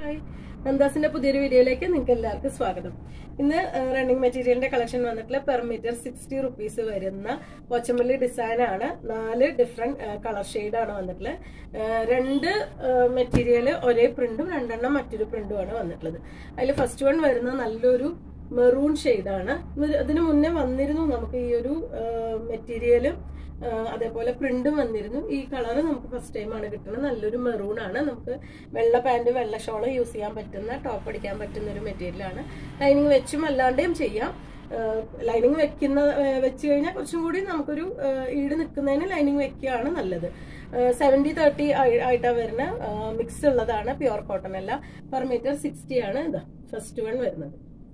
hi നന്ദാസിന്റെ പുതിയൊരു വീഡിയോയിലേക്ക് നിങ്ങൾക്ക് എല്ലാവർക്കും സ്വാഗതം ഇന്ന് റണ്ണിങ് മെറ്റീരിയലിന്റെ കളക്ഷൻ വന്നിട്ടുള്ള പെർ മീറ്റർ സിക്സ്റ്റി റുപ്പീസ് വരുന്ന പോച്ചമ്പള്ളി ഡിസൈൻ ആണ് നാല് ഡിഫറെന്റ് കളർ ആണ് വന്നിട്ടുള്ളത് ആ, രണ്ട് മെറ്റീരിയൽ ഒരേ പ്രിന്റും രണ്ടെണ്ണം മറ്റൊരു പ്രിന്റുമാണ് വന്നിട്ടുള്ളത് അതിൽ ഫസ്റ്റ് വൺ വരുന്ന നല്ലൊരു മെറൂൺ ഷെയ്ഡാണ് അതിന് മുന്നേ വന്നിരുന്നു നമുക്ക് ഈ ഒരു മെറ്റീരിയലും അതേപോലെ പ്രിന്റും വന്നിരുന്നു ഈ കളർ നമുക്ക് ഫസ്റ്റ് ടൈം ആണ് കിട്ടുന്നത് നല്ലൊരു മെറൂൺ ആണ് നമുക്ക് വെള്ള പാന്റ് വെള്ള ഷോള് യൂസ് ചെയ്യാൻ പറ്റുന്ന ടോപ്പ് അടിക്കാൻ പറ്റുന്ന ഒരു മെറ്റീരിയൽ ആണ് ലൈനിങ് വെച്ചും അല്ലാണ്ടെയും ചെയ്യാം ലൈനിങ് വെക്കുന്ന വെച്ച് കഴിഞ്ഞാൽ കുറച്ചും കൂടി നമുക്കൊരു ഈട് നിൽക്കുന്നതിന് ലൈനിങ് വെക്കുകയാണ് നല്ലത് സെവൻറ്റി തേർട്ടി ആയിട്ടാണ് വരുന്ന മിക്സ് ഉള്ളതാണ് പ്യുവർ കോട്ടൺ അല്ല പെർ മീറ്റർ സിക്സ്റ്റി ആണ് ഇതാ ഫസ്റ്റ് വൺ വരുന്നത്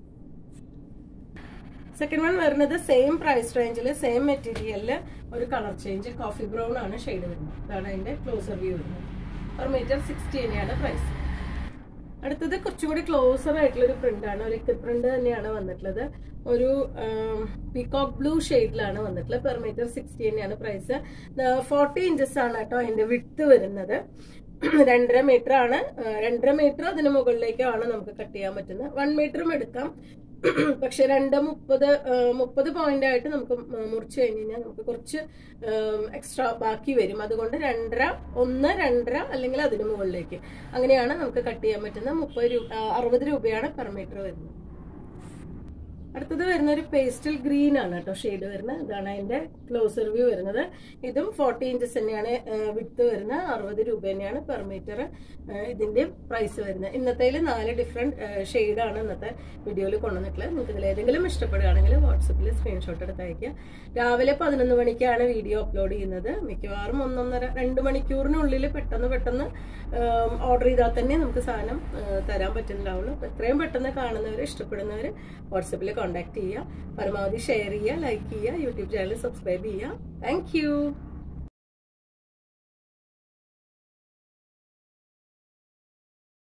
സെക്കൻഡ് വൺ വരുന്നത് സെയിം പ്രൈസ് റേഞ്ചിൽ സെയിം മെറ്റീരിയലില് ഒരു കളർ ചേഞ്ച് കോഫി ബ്രൗൺ ആണ് ഷെയ്ഡ് വരുന്നത് ഇതാണ് അതിന്റെ ക്ലോസർ വ്യൂ വരുന്നത് പെർ മീറ്റർ സിക്സ്റ്റി തന്നെയാണ് പ്രൈസ് അടുത്തത് കുറച്ചുകൂടി ക്ലോസർ ആയിട്ടുള്ള ഒരു പ്രിന്റ് ആണ് ഒരു ഇക്കറ്റ് പ്രിന്റ് തന്നെയാണ് വന്നിട്ടുള്ളത് ഒരു പീകോക്ക് ബ്ലൂ ഷെയ്ഡിലാണ് വന്നിട്ടുള്ളത് പെർ മീറ്റർ സിക്സ്റ്റി തന്നെയാണ് പ്രൈസ് ഫോർട്ടി ഇഞ്ചസ് ആണ് കേട്ടോ അതിന്റെ വിട്ട് വരുന്നത് രണ്ടര മീറ്റർ ആണ് രണ്ടര മീറ്റർ അതിന് മുകളിലേക്കാണ് നമുക്ക് കട്ട് ചെയ്യാൻ പറ്റുന്നത് വൺ മീറ്ററും എടുക്കാം പക്ഷെ രണ്ട് മുപ്പത് മുപ്പത് പോയിന്റ് ആയിട്ട് നമുക്ക് മുറിച്ച് കഴിഞ്ഞ് കഴിഞ്ഞാൽ നമുക്ക് കുറച്ച് എക്സ്ട്രാ ബാക്കി വരും അതുകൊണ്ട് രണ്ടര ഒന്ന് രണ്ടര അല്ലെങ്കിൽ അതിന് മുകളിലേക്ക് അങ്ങനെയാണ് നമുക്ക് കട്ട് ചെയ്യാൻ പറ്റുന്നത് മുപ്പത് രൂപ അറുപത് രൂപയാണ് പെർ മീറ്റർ വരുന്നത് അടുത്തത് വരുന്ന ഒരു പേസ്റ്റൽ ഗ്രീൻ ആണ് കേട്ടോ ഷെയ്ഡ് വരുന്നത് ഇതാണ് അതിന്റെ ക്ലോസർ വ്യൂ വരുന്നത് ഇതും ഫോർട്ടി ഇഞ്ചസ് തന്നെയാണ് വിട്ട് വരുന്നത് അറുപത് രൂപ തന്നെയാണ് പെർ മീറ്റർ ഇതിന്റെ പ്രൈസ് വരുന്നത് ഇന്നത്തെ നാല് ഡിഫറെന്റ് ഷെയ്ഡാണ് ഇന്നത്തെ വീഡിയോയിൽ കൊണ്ടുവന്നിട്ടുള്ളത് നിങ്ങൾക്ക് ഇതിൽ ഏതെങ്കിലും ഇഷ്ടപ്പെടുകയാണെങ്കിൽ വാട്സപ്പിൽ സ്ക്രീൻഷോട്ട് എടുത്ത് അയക്കുക രാവിലെ പതിനൊന്ന് മണിക്കാണ് വീഡിയോ അപ്ലോഡ് ചെയ്യുന്നത് മിക്കവാറും ഒന്നൊന്നര രണ്ട് മണിക്കൂറിനുള്ളിൽ പെട്ടെന്ന് പെട്ടെന്ന് ഓർഡർ ചെയ്താൽ തന്നെ നമുക്ക് സാധനം തരാൻ പറ്റുന്നുണ്ടാവുള്ളൂ അപ്പോൾ എത്രയും പെട്ടെന്ന് കാണുന്നവർ ഇഷ്ടപ്പെടുന്നവർ വാട്സപ്പിൽ കോൺടാക്ട് ചെയ്യുക പരമാവധി ഷെയർ ചെയ്യുക ലൈക്ക് ചെയ്യുക യൂട്യൂബ് ചാനൽ സബ്സ്ക്രൈബ് ചെയ്യുക താങ്ക്